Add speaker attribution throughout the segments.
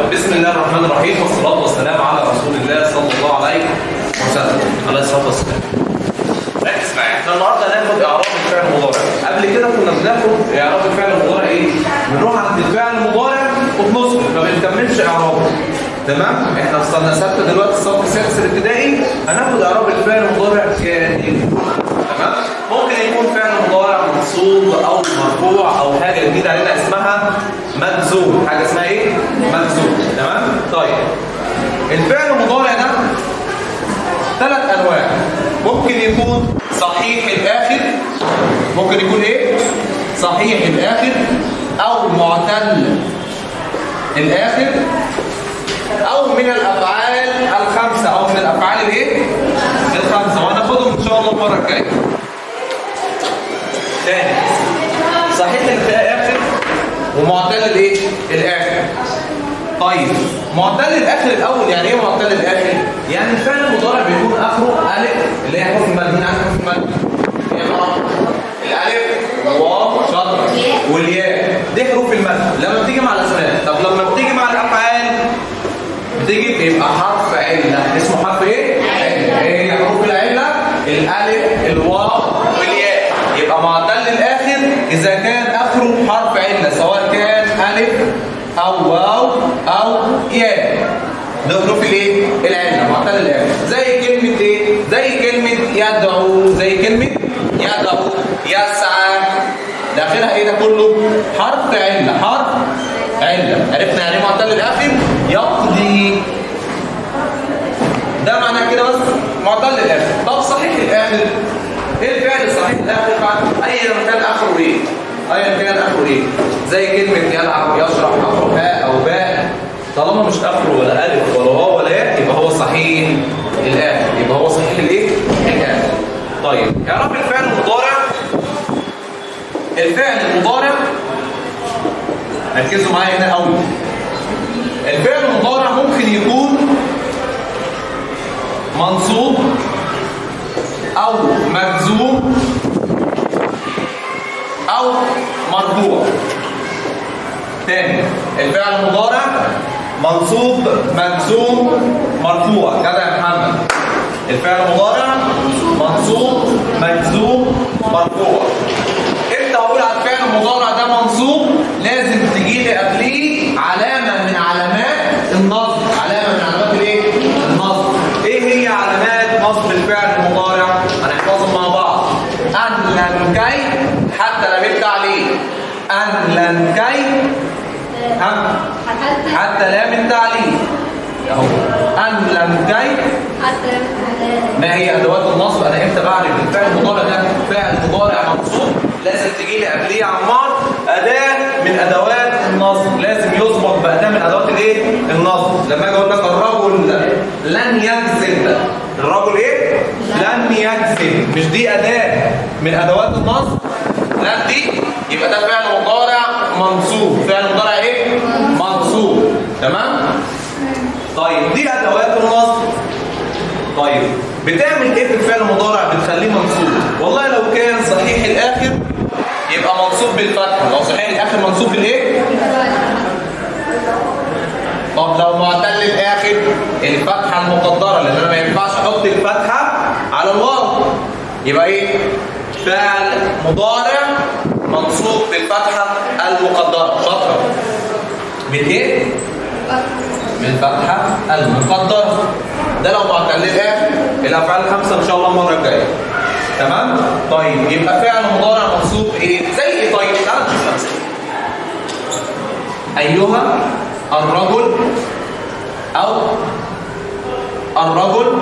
Speaker 1: بسم الله الرحمن الرحيم والصلاة والسلام على رسول الله صلى الله عليه وسلم عليه الصلاة والسلام ركز معايا احنا النهارده هناخد اعراب الفعل المضارع قبل كده كنا بناخد اعراب الفعل المضارع ايه بنروح عند الفعل المضارع وبنصبر ما بنكملش اعرابه تمام احنا وصلنا سته دلوقتي الصف السادس الابتدائي هناخد اعراب الفعل المضارع كامل تمام ممكن يكون فعل مضارع منصوب او مرفوع او حاجه جديده علينا اسمها مجزوم حاجه اسمها ايه مجزوم تمام طيب الفعل المضارع ده ثلاث انواع ممكن يكون صحيح الاخر ممكن يكون ايه صحيح الاخر او معتل الاخر او من الافعال الخمسه او من الافعال الايه الخمسه وهناخدهم ان شاء الله المره الجايه تاني صحيح الاخر ومعتل الايه الاخر طيب معتل الاخر الاول يعني ايه معتل الاخر يعني الفعل المضارع بيكون اخره الف اللي هي حرف المد مين عارف حرف المد الالف والواو شطر والياء دي حروف المد لما بتيجي مع الاسماء طب لما بتيجي مع الافعال بتيجي بيبقى حرف عله اسمه حرف ايه عله ايه هي حروف العله الالف الواو والياء يبقى معتل الاخر اذا كان اخره حرف عله سواء كان الف او واو او ياء ده حروف الايه العله معتل الاخر زي كلمه ايه زي كلمه يدعو زي كلمه يدعو يسعى ده اخرها ايه ده كله حرف عله حرف عله عرفنا يعني ايه معتل الاخر يقضي ده معناه كده بس معتل الاخر طب صحيح الاخر ايه الفعل الصحيح الاخر بعد اي كان اخره ايه ايا كان اخره ايه زي كلمه يلعب يشرح اخره هاء او باء طالما مش اخره ولا الف ولا واو ولا ياء يبقى هو صحيح الاخر يبقى هو صحيح الايه الاخر طيب اعرف الفعل المضارع الفعل المضارع ركزوا معايا هنا قوي الفعل المضارع ممكن يكون منصوب او مجزوم او مرفوع تاني الفعل المضارع منصوب مجزوم مرفوع كده يا محمد الفعل المضارع منصوب مجزوم مرفوع امتى اقول على الفعل المضارع ده منصوب لازم تجي لي قبليه علامه من علامات النصب علامه من علامات الايه النصب ايه هي علامات نصب الفعل المضارع هنحفظهم مع بعض ان لن كي حتى لام التعليل ان لن كي ها حتى لام التعليل اهو ان لم كي ما هي ادوات النصب انا امتى بعرف الفعل المضارع ده فعل مضارع منصوب لازم تجي لي قبليه يا عمار اداه من ادوات النصب لازم يسبق باداه من ادوات الايه النصب لما اجي اقول لك الرجل لن يكذب الرجل ايه لن يكذب مش دي اداه من ادوات النصب لن دي يبقى ده فعل مضارع منصوب فعل مضارع ايه منصوب تمام طيب دي ادوات النصب طيب بتعمل ايه في الفعل المضارع بتخليه منصوب والله لو كان صحيح الاخر يبقى منصوب بالفتحه لو صحيح الاخر منصوب بالايه طب لو معتل الاخر الفتحه المقدره لان انا ما ينفعش احط الفتحه على الواو يبقى ايه فعل مضارع منصوب بالفتحه المقدره شاطره بالايه بالفتحه المقدره ده لو معتل الاخر الافعال الخمسه ان شاء الله المره الجايه تمام طيب يبقى فعل مضارع منصوب ايه زي ايه طيب تعالى نشوف امثله ايها الرجل او الرجل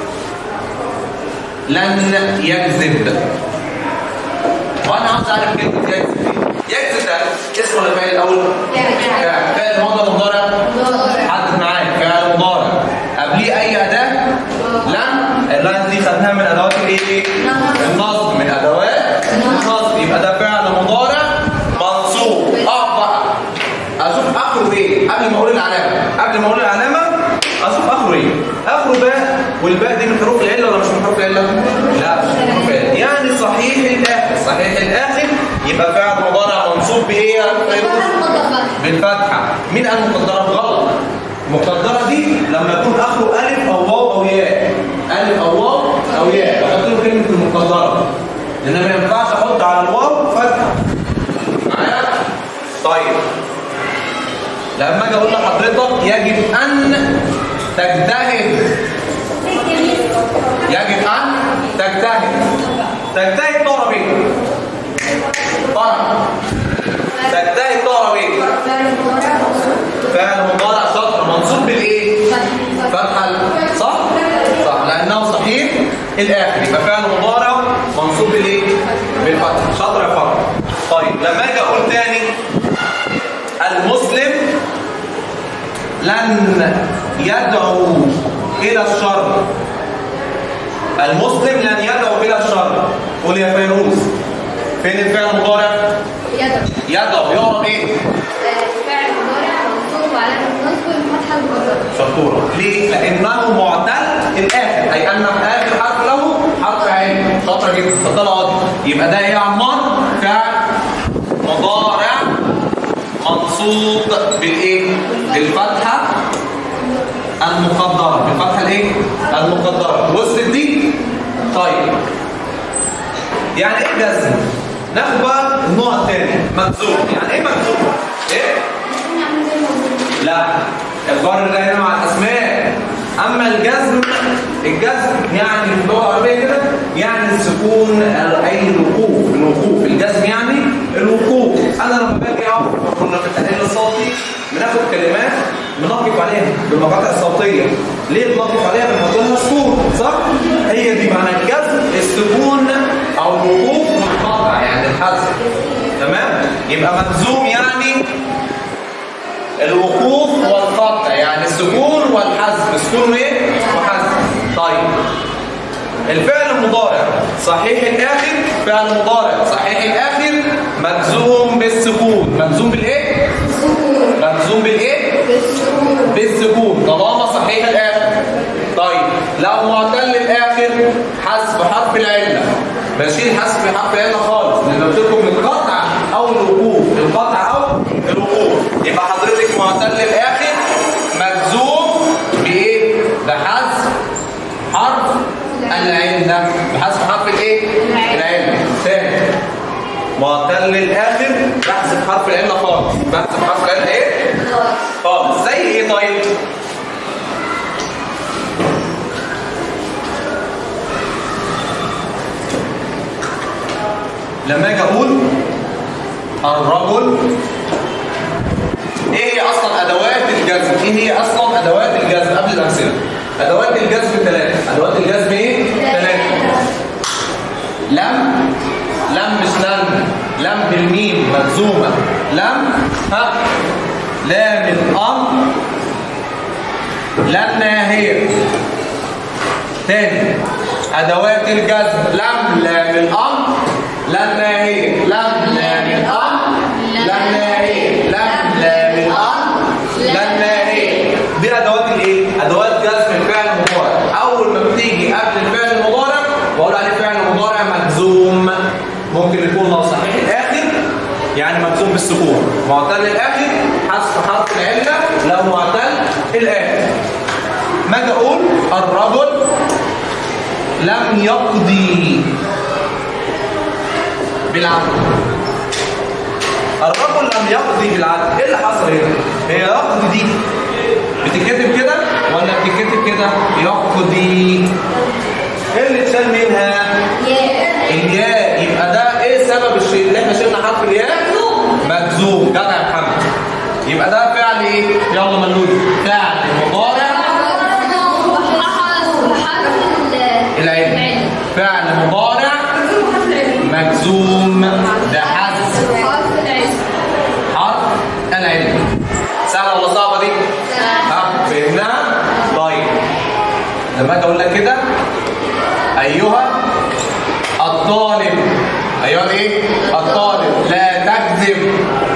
Speaker 1: لن يكذب وانا عاوز اعرف كلمه يكذب دي يكذب ده اسم ولا فاعل الاول فاعل فاعل ماضي ولا مضارع حدد معايا فاعل مضارع قبليه اي اداه لن اللن دي خدناها من ادوات الايه النصب من ادوات النصب يبقى ده فعل مضارع منصوب اه بقى اشوف اخره ايه قبل ما اقول العلامه قبل ما اقول العلامه اشوف اخره ايه اخره باء والباء دي من حروف العله ولا مش من حروف العله لا مش من حروف العله يعني صحيح الاخر صحيح الاخر يبقى فعل مضارع منصوب بايه يا فيروز بالفتحه مين قال مقدره غلط المقدره دي لما يكون اخره الف او واو او ياء الف او واو او ياء بحط له كلمه المقدره لان ما ينفعش احط على الواو فتحه معايا طيب لما اجي اقول لحضرتك يجب ان تجتهد يجب ان تجتهد تجتهد تعرف ايه؟ تعرف تجتهد تعرف ايه؟ فعل مضارع شطر منصوب بالايه؟ فتحه ال- صح؟ صح لانه صحيح الاخر يبقى فعل مضارع منصوب بالايه؟ بالفتح شطر يا فرق طيب لما اجي اقول تاني المسلم لن يدعو الى الشر المسلم لن يدعو الى الشر قول يا فيروز فين الفعل المضارع يدعو يعرف ايه شطورة ليه؟ لأنه معتل الآخر أي أن في آخر حرف له حرف عين شاطرة جدا اتفضل اقعد يبقى ده إيه يا عمار؟ فعل مضارع منصوب بالإيه؟ بالفتحة المقدرة بالفتحة الإيه؟ المقدرة وصلت دي؟ طيب يعني إيه جزم؟ ناخد بقى النوع الثاني مجزوم يعني إيه مجزوم؟ إيه؟ لا الجر ده هنا مع الاسماء اما الجزم الجزم يعني في اللغه العربيه كده يعني السكون اي الوقوف الوقوف الجزم يعني الوقوف انا لما باجي اقف كنا في التحليل الصوتي بناخد كلمات بنقف عليها بالمقاطع الصوتيه ليه بنقف عليها بنحط لها سكون صح هي دي معنى الجزم السكون او الوقوف والقطع يعني الحذف تمام يبقى مجزوم يعني الوقوف والقطع يعني السكون والحذف سكون وايه وحذف طيب الفعل المضارع صحيح الاخر فعل مضارع صحيح الاخر مجزوم بالسكون مجزوم بالايه مجزوم بالايه بالسكون طالما صحيح الاخر طيب لو معتل الاخر حذف حرف العله بشيل حذف حرف العله خالص لان قلت لكم القطع او الوقوف القطع او الوقوف يبقى حضرتك معتل الاخر مجزوم بايه بحذف حرف العله بحذف حرف الايه العله ثاني معتل الاخر بحذف حرف العله خالص بحذف حرف العله ايه خالص زي ايه طيب لما اجي اقول الرجل ايه هي اصلا ادوات الجزم ايه هي اصلا ادوات الجزم قبل الامثله ادوات الجزم ثلاثه ادوات الجزم ايه ثلاثه لم لم مش لم لم بالميم مجزومه لم ها لام الامر لن ناهيه تاني ادوات الجزم لم لام الامر لن ناهيه لم لام الامر لن ناهيه لم لام الامر لن ناهيه دي ادوات الايه ادوات جزم الفعل المضارع اول ما بتيجي قبل الفعل المضارع بقول عليه فعل مضارع مجزوم ممكن يكون لو صحيح الاخر يعني مجزوم بالسكون معتل الاخر حذف حرف العله لو معتل الاخر ما اجي اقول الرجل لم يقضي بالعدل الرجل لم يقضي بالعدل ايه اللي حصل هنا هي يقضي دي بتتكتب كده ولا بتتكتب كده يقضي ايه اللي اتشال منها الياء يبقى ده ايه سبب الشيء اللي احنا شلنا حرف الياء مجزوم جدع يا محمد يبقى ده فعل ايه يلا ملولي فعل مضارع العلم فعل مضارع مجزوم بحذف حرف العلم سهله ولا صعبه دي ها فهمناها طيب لما اجي اقول لك كده ايها الطالب ايها الايه الطالب لا تكذب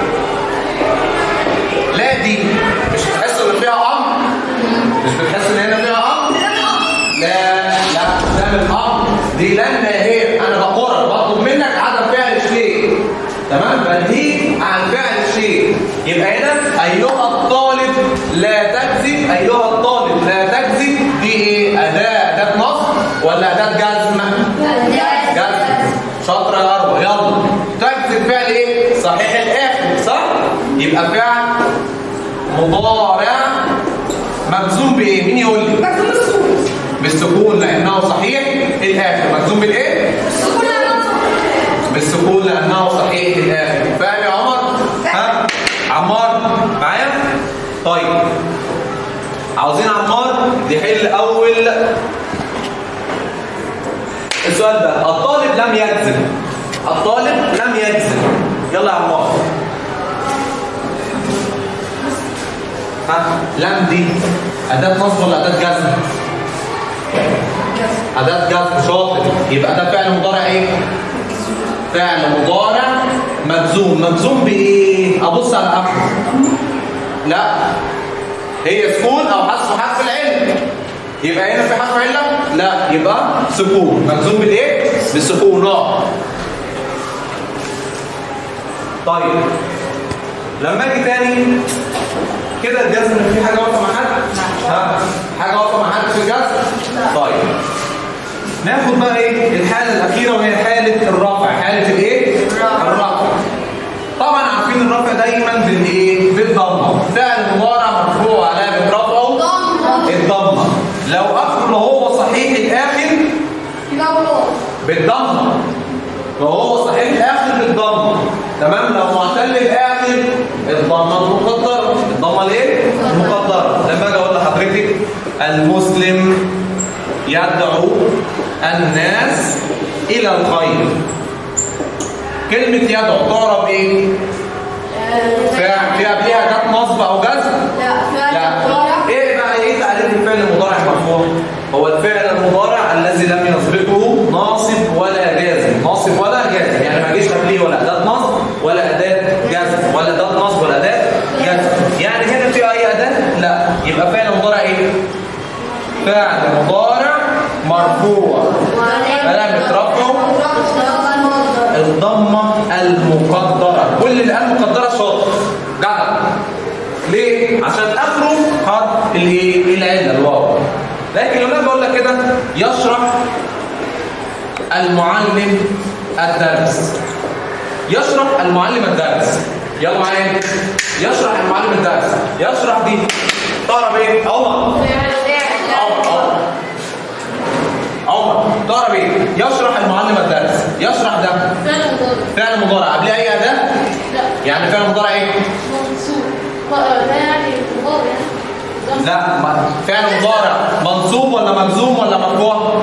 Speaker 1: لا دي مش بتحس ان فيها امر مش بتحس ان هنا فيها امر لا لا ده من الامر دي لن ناهيه انا بقرر بطلب منك عدم فعل الشيء تمام بنهيك عن فعل الشيء يبقى هنا ايها الطالب لا تكذب يبقى فعل مضارع مجزوم بايه مين يقول لي
Speaker 2: مكتوب السكون
Speaker 1: بالسكون لانه صحيح الاخر مجزوم بالايه
Speaker 2: السكون انا
Speaker 1: بالسكون لانه صحيح الاخر فاهم يا عمر ها عمار معايا طيب عاوزين عمار يحل اول السؤال ده الطالب لم يجزم الطالب لم يجزم يلا يا عمار ها لم دي اداه نصب ولا اداه جزم اداه جزم شاطر يبقى ده فعل مضارع ايه فعل مضارع مجزوم مجزوم بايه ابص على اخره لا هي سكون او حذف حرف العلم يبقى هنا في حرف عله لا يبقى سكون مجزوم بالايه بالسكون اه طيب لما اجي تاني كده الجزم في حاجه واقفه مع حد ها حاجه واقفه مع حد في الجزم طيب ناخد بقى ايه الحاله الاخيره وهي حاله الرفع حاله الايه الرفع طبعا عارفين الرفع دايما بالايه بالضمه فعل مضارع مرفوع علامه رفعه
Speaker 2: ضمة
Speaker 1: الضمه لو اخر لو هو صحيح الاخر
Speaker 2: يبقى
Speaker 1: بالضمه لو هو صحيح الاخر بالضمه تمام لو معتل الاخر الضمه المقدره الضمه الايه المقدره لما اجي اقول لحضرتك المسلم يدعو الناس الى الخير كلمه يدعو تعرف ايه فيها فيها قبلها جت نصب او جزم
Speaker 2: لا فعل
Speaker 1: لا
Speaker 2: مضارع
Speaker 1: ايه بقى ايه تعريف الفعل المضارع المرفوع هو الفعل المضارع الذي لم يسبقه ناصب ولا جازم ناصب ولا جازم يعني ما جيش قبليه ولا اداه نصب ولا اداه جزم ولا اداه نصب ولا اداه جزم يعني هنا في اي اداه لا يبقى فعل مضارع ايه فعل مضارع مرفوع علامة رفعه الضمه المقدره كل اللي قال مقدره شاطر جدع ليه عشان اخره حرف الايه العله الواو لكن لما بقول لك كده يشرح المعلم الدرس يشرح المعلم الدرس يلا معايا يشرح المعلم الدرس يشرح دي تعرف ايه عمر عمر عمر عمر تعرف ايه يشرح المعلم الدرس يشرح ده فعل مضارع قبل اي اداه يعني فعل مضارع ايه لا ما- فعل مضارع منصوب ولا مجزوم ولا مرفوع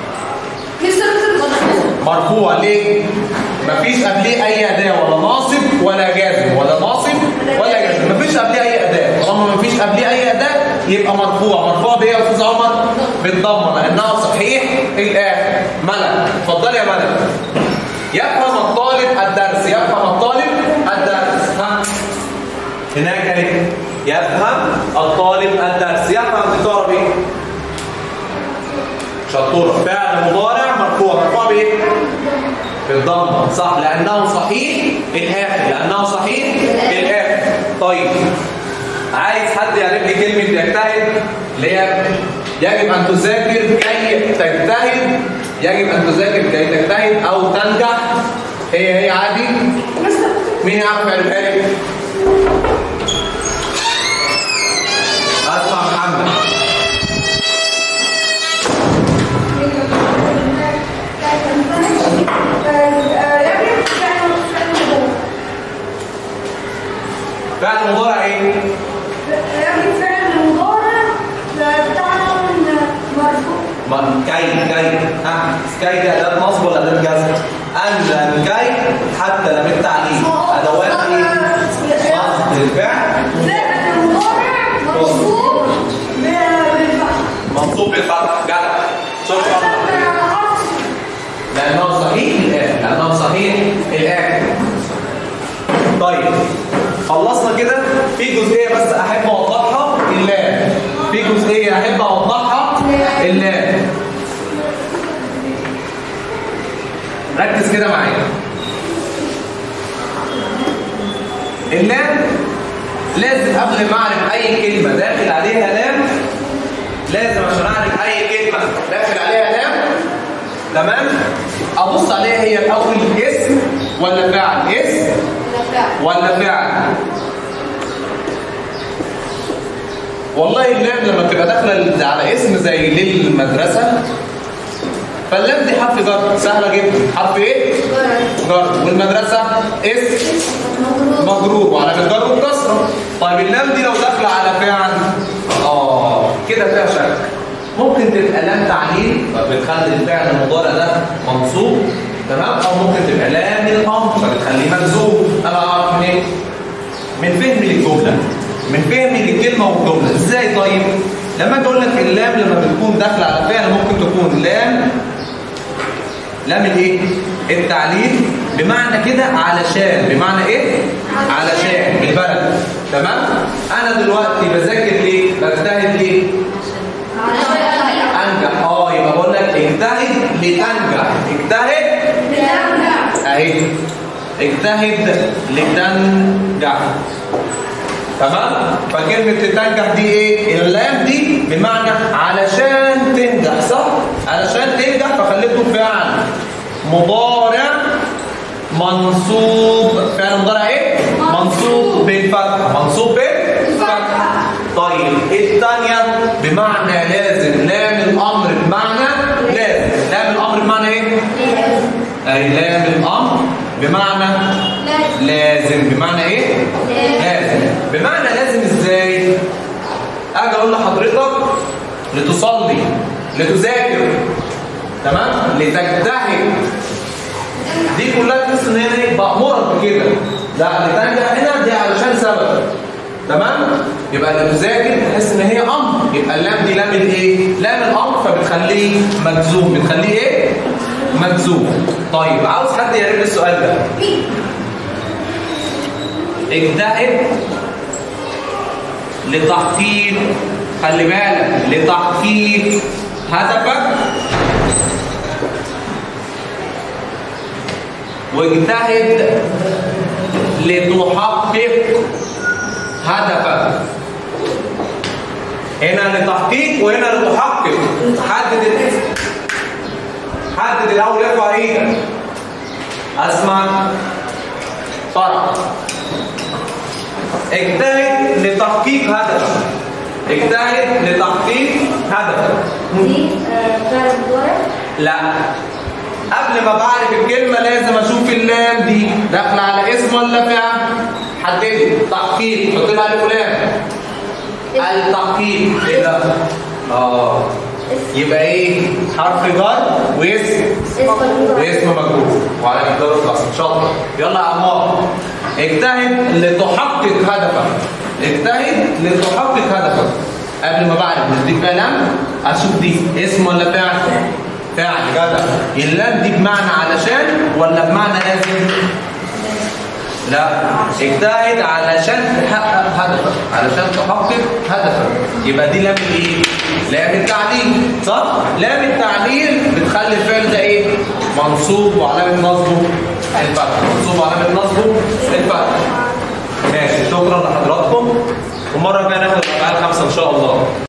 Speaker 1: مرفوع ليه مفيش قبليه اي اداه ولا ناصب ولا جازم ولا ناصب ولا جازم مفيش قبليه اي اداه طالما مفيش قبليه اي اداه يبقى مرفوع مرفوع بايه يا استاذ عمر بالضمه لانها صحيح الاخر ملك اتفضلي يا ملك يفهم الطالب الدرس يفهم الطالب الدرس ها هناك اهي يفهم الطالب الدرس يفهم بتعرف ايه شطوره فعل مضارع مرفوع مرفوع بايه بالضمه صح لانه صحيح الاخر لانه صحيح الاخر طيب عايز حد يعرف لي كلمه يجتهد اللي هي يجب ان تذاكر كي تجتهد يجب ان تذاكر كي تجتهد او تنجح هي هي عادي مين يعرف يعرفها لي اسمع محمد فعل مضارع ايه ما كي كي ها كي دي اداه نصب ولا اداه جزم انزل كي حتى لم التعليم ادوات ايه نصب الفعل منصوب بالفتح جدع شكرا لانه صحيح الاخر لانه صحيح الاخر طيب خلصنا كده في جزئيه بس احب اوضحها اللام في جزئيه احب اوضحها اللام ركز كده معايا اللام لازم قبل ما اعرف اي كلمه داخل عليها لام لازم عشان اعرف اي كلمه داخل عليها لام تمام ابص عليها هي الاول اسم ولا فعل اسم ولا فعل والله اللام لما بتبقى داخله على اسم زي للمدرسه فاللام دي حرف جر سهله جدا حرف ايه جر والمدرسه اسم مجرور وعلى الجر والكسره طيب اللام دي لو داخله على فعل اه كده فيها شك ممكن تبقى لام تعليل فبتخلي الفعل المضارع ده منصوب تمام او ممكن تبقى لام الامر فبتخليه مجزوم انا اعرف منين من فهمي للجمله من فهمي للكلمه والجمله ازاي طيب لما اجي اقول لك اللام لما بتكون داخله على فعل ممكن تكون لام لام الايه التعليل بمعنى كده علشان بمعنى ايه علشان بالبلد تمام انا دلوقتي بذاكر ليه بجتهد ليه انجح اه يبقى بقول لك اجتهد لتنجح اجتهد اهي اجتهد لتنجح تمام فكلمة تنجح دي ايه اللام دي بمعنى علشان تنجح صح علشان تنجح فخليته فعل مضارع منصوب فعل مضارع ايه منصوب بالفتح منصوب بالفتح طيب الثانية بمعنى لازم لام الامر بمعنى لازم لام الامر بمعنى ايه اي لام الامر بمعنى لازم بمعنى ايه لازم بمعنى لازم ازاي اجي اقول لحضرتك لتصلي لتذاكر تمام لتجتهد دي كلها تحس ان هي ايه بامرك بكده لا لتنجح هنا دي علشان سبب تمام يبقى اللي تذاكر تحس ان هي امر يبقى اللام دي لام الايه لام الامر فبتخليه مجزوم بتخليه ايه مجزوم طيب عاوز حد يعرف لي السؤال ده اجتهد لتحقيق خلي بالك لتحقيق هدفك واجتهد لتحقق هدفك هنا لتحقيق وهنا لتحقق حدد الاسم حدد الاول ارفع ايدك اسمع فرح اجتهد لتحقيق هدفك اجتهد لتحقيق هدفك
Speaker 2: دي فعل مضارع
Speaker 1: لا قبل ما بعرف الكلمة لازم اشوف اللام دي داخلة على اسم ولا فعل حددي تحقيق حط لها الف ولام التحقيق ايه ده اه يبقى ايه حرف جر واسم
Speaker 2: اسم مجرور
Speaker 1: واسم مجرور وعلى مقدار الخاص شاطر يلا يا عمار اجتهد لتحقق هدفك اجتهد لتحقق هدفك قبل ما بعرف مش دي فيها لام اشوف دي اسم ولا فعل فعل جدع اللام دي بمعنى علشان ولا بمعنى لازم لا اجتهد علشان تحقق هدفك علشان تحقق هدفك يبقى دي لام الايه لام التعليل صح لام التعليل بتخلي الفعل ده ايه منصوب وعلامه نصبه الفتح منصوب وعلامه نصبه الفتح ماشي شكرا لحضراتكم والمره الجايه ناخد الافعال خمسه ان شاء الله